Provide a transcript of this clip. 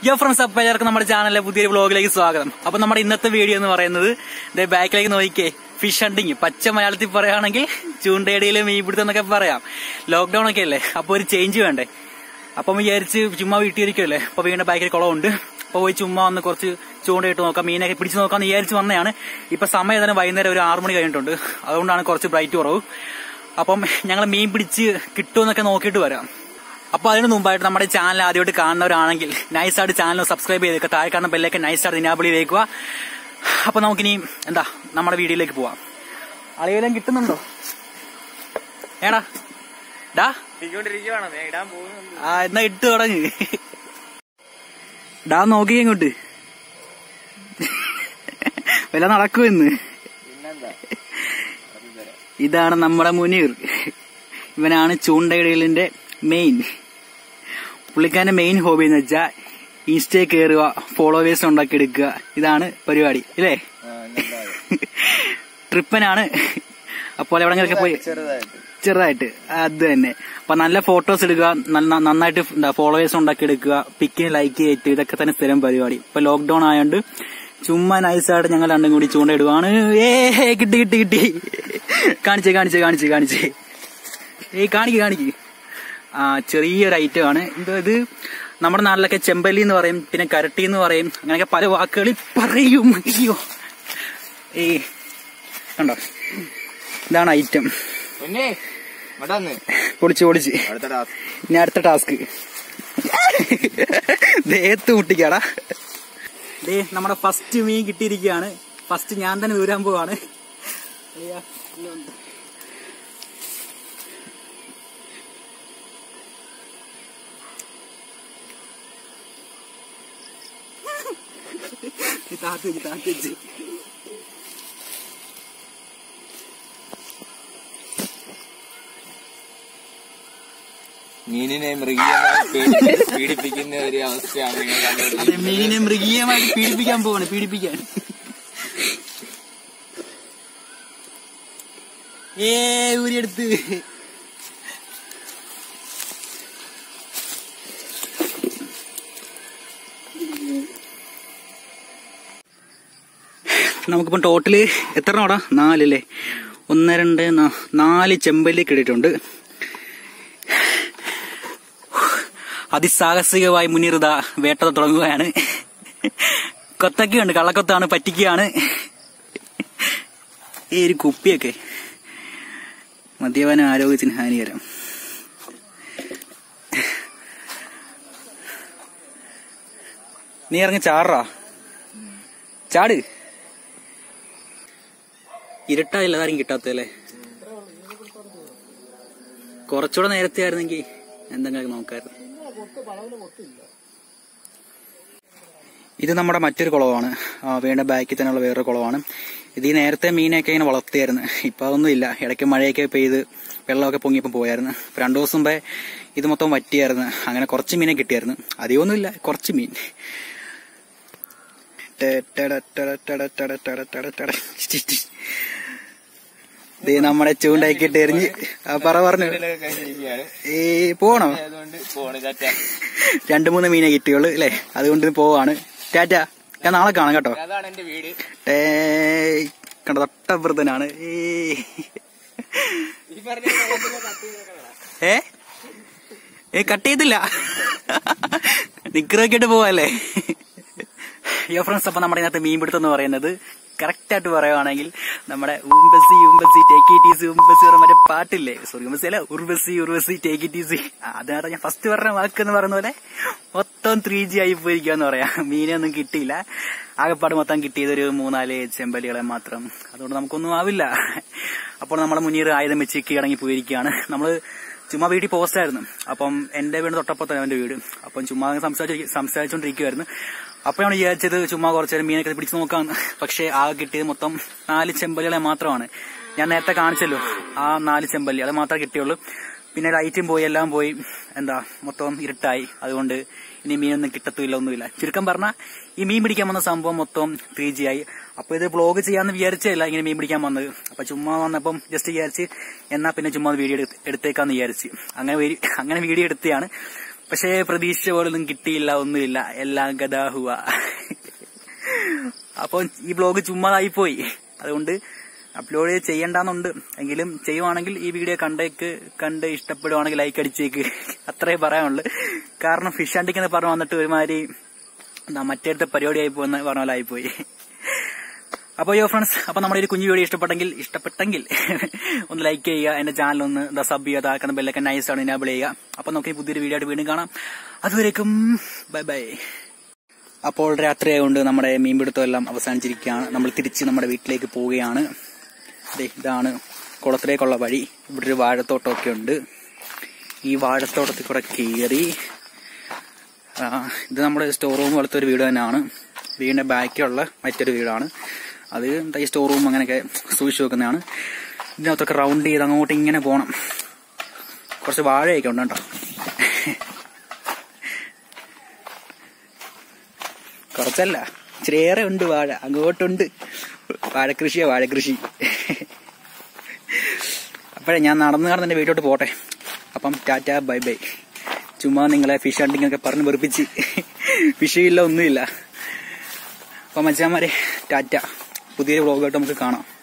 യോ ഫ്രണ്ട്സ് അപ്പൊ എല്ലാവർക്കും നമ്മുടെ ചാനലിലെ പുതിയൊരു വ്ളോഗിലേക്ക് സ്വാഗതം അപ്പൊ നമ്മുടെ ഇന്നത്തെ വീഡിയോ എന്ന് പറയുന്നത് ദേ ബാക്കിലേക്ക് നോക്കിക്കേ ഫിഷ് ഹണ്ടിങ് പച്ച മലയാളത്തിൽ പറയുകയാണെങ്കിൽ ചൂണ്ടയിടയിൽ മീൻപിടുത്തം എന്നൊക്കെ പറയാം ലോക്ക്ഡൌൺ ഒക്കെ അല്ലേ അപ്പൊ ഒരു ചേഞ്ച് വേണ്ടേ അപ്പം വിചാരിച്ച് ചുമ്മാ വീട്ടിലിരിക്കുമല്ലേ അപ്പൊ വീടിന്റെ ബാക്കിൽ കുളമുണ്ട് അപ്പൊ പോയി ചുമ്മാ ഒന്ന് കുറച്ച് ചൂണ്ടയിട്ട് നോക്കാം മീനൊക്കെ പിടിച്ചു നോക്കാന്ന് വിചാരിച്ച് വന്നതാണ് ഇപ്പൊ സമയം തന്നെ വൈകുന്നേരം ഒരു ആറു മണി കഴിഞ്ഞിട്ടുണ്ട് അതുകൊണ്ടാണ് കുറച്ച് ബ്രൈറ്റ് കുറവ് അപ്പം ഞങ്ങൾ മീൻ പിടിച്ച് കിട്ടുമെന്നൊക്കെ നോക്കിയിട്ട് വരാം അപ്പൊ അതിന് മുമ്പായിട്ട് നമ്മുടെ ചാനൽ ആദ്യമായിട്ട് കാണുന്നവരാണെങ്കിൽ നൈസായിട്ട് ചാനൽ സബ്സ്ക്രൈബ് ചെയ്തേക്കുക താഴെ കാണുന്ന ബെല്ലൊക്കെ നൈസായിട്ട് ഇനാബിളി ചെയ്തേക്കുക അപ്പൊ നമുക്കിനി എന്താ നമ്മുടെ വീഡിയോയിലേക്ക് പോവാം അളിയെല്ലാം കിട്ടുന്നുണ്ടോ ഏടാ ഡാ ഇരിക്കൊണ്ടിരിക്കുവാണ് ദേ ഇടാൻ പോകുന്നു ആ എന്നാ ഇട്ട് തുടങ്ങ് ഡാ നോക്കി ഇങ്ങോട്ട് വല്ല നടക്കുമെന്ന് പിന്നെന്താ ഇതാണ് നമ്മുടെ മുനീർ ഇവനാണ് ചൂണ്ടയിടലിന്റെ മെയിൻ പുള്ളിക്കാരന്റെ മെയിൻ ഹോബി എന്ന് വെച്ചാൽ ഇൻസ്റ്റയിൽ കയറുക ഫോളോവേഴ്സ് ഉണ്ടാക്കിയെടുക്കുക ഇതാണ് പരിപാടി ഇല്ലേ ട്രിപ്പനാണ് അപ്പോൾ എവിടെങ്കിലൊക്കെ പോയി ചെറുതായിട്ട് ചെറുതായിട്ട് അത് തന്നെ അപ്പൊ നല്ല ഫോട്ടോസ് എടുക്കുക നന്ന- നന്നായിട്ട് എന്താ ഫോളോവേഴ്സ് ഉണ്ടാക്കി എടുക്കുക പിക്കിന് ലൈക്ക് ചെയ്തിട്ട് ഇതൊക്കെ തന്നെ സ്ഥിരം പരിപാടി ഇപ്പൊ ലോക്ക്ഡൌൺ ആയതുകൊണ്ട് ചുമ്മാ നൈസായിട്ട് ഞങ്ങൾ രണ്ടും കൂടി ചൂണ്ടയിടുവാണ് ഏ കിട്ടി കിട്ടി കിട്ടി കാണിച്ചേ കാണിച്ചേ കാണിച്ചേ കാണിച്ചേ ഏയ് കാണിക്ക് കാണിക്ക് ആ ചെറിയൊരു ഐറ്റം ആണ് ഇത് ഇത് നമ്മുടെ നാട്ടിലൊക്കെ ചെമ്പല്ലി എന്ന് പറയും പിന്നെ കരട്ടി എന്ന് പറയും അങ്ങനെയൊക്കെ പല വാക്കുകളിൽ പറയും അയ്യോ ഏയ് കണ്ടോ ഇതാണ് ഐറ്റം പിന്നെ ഇവിടെ വന്ന് പൊളിച്ച് പൊളിച്ച് അടുത്ത ടാസ്ക് ഇനി അടുത്ത ടാസ്ക് ദേഹത്ത് മുട്ടിക്കാടാ ദേ നമ്മുടെ ഫസ്റ്റ് മീൻ കിട്ടിയിരിക്കുകയാണ് ഫസ്റ്റ് ഞാൻ തന്നെ ദൂരാൻ പോവാണ് അയ്യാ, ഇല്ല ഉണ്ട്. ഈ താത്ത് വെച്ച് താത്ത് വെച്ച് മീനിനെ മൃഗീയമായി പേടി- പീഡിപ്പിക്കുന്ന ഒരു അവസ്ഥയാണ് നിങ്ങൾ അതെ കണ്ടുകൊണ്ടിരിക്കുന്നത് മീനിനെ മൃഗീയമായിട്ട് പീഡിപ്പിക്കാൻ പോവാണ് പീഡിപ്പിക്കാൻ ഏ ഊരിയെടുത്ത് നമുക്കിപ്പം ടോട്ടല് എത്ര നോടാ നാലല്ലേ ഒന്ന് രണ്ട് നാ- നാല് ചെമ്പല്ലി കിട്ടിയിട്ടുണ്ട് അതിസാഹസികമായി മുന്നിറുത വേട്ട തുടങ്ങുകയാണ് കൊത്തൊക്കെയുണ്ട് കള്ളക്കൊത്താണ് പറ്റിക്കുകയാണ് ഈ ഒരു കുപ്പിയൊക്കെ മദ്യപാന ആരോഗ്യത്തിന് ഹാനികരം നീ ഇറങ്ങി ചാടാ ചാട് ഇരുട്ടായില്ല അതാരും കിട്ടാത്തല്ലേ കുറച്ചുകൂടെ നേരത്തെ ആയിരുന്നെങ്കിൽ എന്തെങ്കിലും നോക്കായിരുന്നു ഇത് നമ്മുടെ മറ്റൊരു കുളമാണ് ആ, വീടിന്റെ ബാക്കിൽ തന്നെയുള്ള വേറൊരു കുളമാണ് ഇത് ഈ നേരത്തെ മീനൊക്കെ ഇങ്ങനെ വളർത്തിയായിരുന്നു ഇപ്പൊ അതൊന്നും ഇല്ല ഇടയ്ക്ക് മഴയൊക്കെ പെയ്ത് വെള്ളമൊക്കെ പൊങ്ങിയപ്പോൾ പോയായിരുന്നു ഇപ്പൊ രണ്ടു ദിവസം മുമ്പേ ഇത് മൊത്തം വറ്റിയായിരുന്നു അങ്ങനെ കുറച്ച് മീനെ കിട്ടിയായിരുന്നു അധികമൊന്നുമില്ല കുറച്ച് മീൻ ടെ, ടെട, ടെട, ടെട, ടെട, ടെട, ടെട, ടെട. ദേ നമ്മുടെ ചൂണ്ടാക്കിയിട്ട് എറിഞ്ഞ് ആ, പറ പറഞ്ഞു ഇതിലൊക്കെ കഴിഞ്ഞിരിക്കുകയാണ് ഏ പോണോ അതുകൊണ്ട് പോണ് ചാറ്റ രണ്ടു മൂന്ന് മീനെ കിട്ടിയുള്ളൂ അല്ലേ അതുകൊണ്ട് പോവാണ് ടാറ്റ ഞാൻ നാളെ കാണാം കേട്ടോ അതാണ് എന്റെ വീട് ഏയ് കണ്ട തൊട്ടപ്രതനാണ് ഈ പറഞ്ഞ വെള്ളത്തിലെ കട്ട് ചെയ്തേക്കണതാ. ഏ ഏ കട്ട് ചെയ്തില്ല നിക്കറൊക്കെ ഇട്ട് പോവല്ലേ യോ ഫ്രണ്ട്സ് അപ്പൊ നമ്മുടെ ഇതിനകത്ത് മീൻപിടുത്തം എന്ന് പറയുന്നത് കറക്റ്റ് ആയിട്ട് പറയുവാണെങ്കിൽ നമ്മുടെ ഉംബസി ഉംബസി ടേക്ക് ഇറ്റ് ഈസി ഉംബസി പറഞ്ഞ മറ്റേ പാട്ടില്ലേ സോറി ഉംബസി അല്ല Urvashi Urvashi take it easy അതിനകത്ത് ഞാൻ ഫസ്റ്റ് പറഞ്ഞ വാക്ക് എന്ന് പറയുന്ന പോലെ മൊത്തം ത്രീ ജി ആയി പോയിരിക്കാന്ന് പറയാം മീനൊന്നും കിട്ടിയില്ല ആകെപ്പാട് മൊത്തം കിട്ടിയത് ഒരു മൂന്നാല് ചെമ്പലികളെ മാത്രം അതുകൊണ്ട് നമുക്കൊന്നും ആവില്ല അപ്പോൾ നമ്മുടെ മുനീർ ആയുധം വെച്ച് കീഴടങ്ങി പോയിരിക്കുകയാണ് നമ്മള് ചുമ്മാ വീട്ടിൽ പോസ്റ്റായിരുന്നു അപ്പം എന്റെ വീട് തൊട്ടപ്പുറത്താണ് അവന്റെ വീട് അപ്പം ചുമ്മാ സംസാരിച്ച് സംസാരിച്ചോണ്ടിരിക്കുവായിരുന്നു അപ്പോഴാണ് വിചാരിച്ചത് ചുമ്മാ കുറച്ചു നേരം മീനൊക്കെ പിടിച്ചു നോക്കാം പക്ഷെ ആകെ കിട്ടിയത് മൊത്തം നാല് ചെമ്പല്ലികളെ മാത്രമാണ് ഞാൻ നേരത്തെ കാണിച്ചല്ലോ ആ നാല് ചെമ്പല്ലി അത് മാത്രമേ കിട്ടിയുള്ളൂ പിന്നെ ലൈറ്റും പോയി എല്ലാം പോയി എന്താ മൊത്തം ഇരുട്ടായി അതുകൊണ്ട് ഇനി മീനൊന്നും കിട്ടത്തുമില്ല ഒന്നുമില്ല ചുരുക്കം പറഞ്ഞാൽ ഈ മീൻ പിടിക്കാൻ വന്ന സംഭവം മൊത്തം ത്രീ ജി ആയി അപ്പൊ ഇത് വ്ളോഗ് ചെയ്യാന്ന് വിചാരിച്ചല്ല ഇങ്ങനെ മീൻ പിടിക്കാൻ വന്നത് അപ്പൊ ചുമ്മാ വന്നപ്പം ജസ്റ്റ് വിചാരിച്ച് എന്നാ പിന്നെ ചുമ്മാ വീഡിയോ എടുത്തേക്കാന്ന് വിചാരിച്ച് അങ്ങനെ വീ- അങ്ങനെ വീഡിയോ എടുത്തതാണ് പക്ഷേ പ്രതീക്ഷിച്ച പോലൊന്നും കിട്ടിയില്ല ഒന്നുമില്ല എല്ലാം ഗതാഹുവ അപ്പോൾ ഈ ബ്ലോഗ് ചുമ്മാതായി പോയി അതുകൊണ്ട് അപ്ലോഡ് ചെയ്യണ്ടെന്നുണ്ട് എങ്കിലും ചെയ്യുവാണെങ്കിൽ ഈ വീഡിയോ കണ്ടേക്ക് കണ്ട് ഇഷ്ടപ്പെടുവാണെങ്കിൽ ലൈക്ക് അടിച്ചേക്ക് അത്രേ പറയാനുള്ളൂ കാരണം ഫിഷ് അണ്ടിക്കെന്ന് പറഞ്ഞു വന്നിട്ട് ഒരുമാതിരി എന്താ മറ്റേടത്തെ പരിപാടിയായി പോകുന്ന പറഞ്ഞ പോലെ ആയിപ്പോയി അപ്പോൾ യോ ഫ്രണ്ട്സ് അപ്പൊ നമ്മുടെ ഒരു കുഞ്ഞു വീഡിയോ ഇഷ്ടപ്പെട്ടെങ്കിൽ ഇഷ്ടപ്പെട്ടെങ്കിൽ ഒന്ന് ലൈക്ക് ചെയ്യുക എന്റെ ചാനൽ ഒന്ന് ദ സബ് ചെയ്യുക താക്കുന്ന ബെല്ലൊക്കെ നൈസ് ആണ് ഇനാബിൾ ചെയ്യുക അപ്പൊ നമുക്ക് ഈ പുതിയൊരു വീഡിയോ ആയിട്ട് വീണ്ടും കാണാം അതുവരേക്കും ബൈ ബൈ അപ്പോൾ രാത്രിയായതുകൊണ്ട് നമ്മുടെ മീൻപിടുത്തം എല്ലാം അവസാനിച്ചിരിക്കുകയാണ് നമ്മൾ തിരിച്ച് നമ്മുടെ വീട്ടിലേക്ക് പോവുകയാണ് ദേ ഇതാണ് കുളത്തിലേക്കുള്ള വഴി ഇവിടെ ഒരു വാഴത്തോട്ടമൊക്കെ ഉണ്ട് ഈ വാഴത്തോട്ടത്തിൽ കൂടെ കയറി ആ, ഇത് നമ്മുടെ സ്റ്റോർ റൂം പോലത്തെ ഒരു വീട് തന്നെയാണ് വീടിന്റെ ബാക്കിലുള്ള മറ്റൊരു വീടാണ് അത് എന്താ ഈ സ്റ്റോർ റൂം അങ്ങനെയൊക്കെ സൂക്ഷിച്ചു വെക്കുന്നതാണ് ഇതിനകത്തൊക്കെ റൗണ്ട് ചെയ്ത് അങ്ങോട്ട് ഇങ്ങനെ പോകണം കുറച്ച് വാഴയൊക്കെ ഉണ്ട് കേട്ടോ കുറച്ചല്ല ഇച്ചിരിയേറെ ഉണ്ട് വാഴ അങ്ങോട്ടുണ്ട് വാഴക്കൃഷിയാ വാഴക്കൃഷി അപ്പോഴേ ഞാൻ നടന്നു നടന്ന് എന്റെ വീട്ടിലോട്ട് പോട്ടെ അപ്പം ടാറ്റ ബൈ ബൈ ചുമ്മാ നിങ്ങളെ ഫിഷ് ഹണ്ടിങ് ഒക്കെ പറഞ്ഞ് വെറുപ്പിച്ച് ഫിഷില്ല ഒന്നുമില്ല അപ്പം മച്ചാമാരെ ടാറ്റ പുതിയൊരു വ്ളോഗായിട്ട് നമുക്ക് കാണാം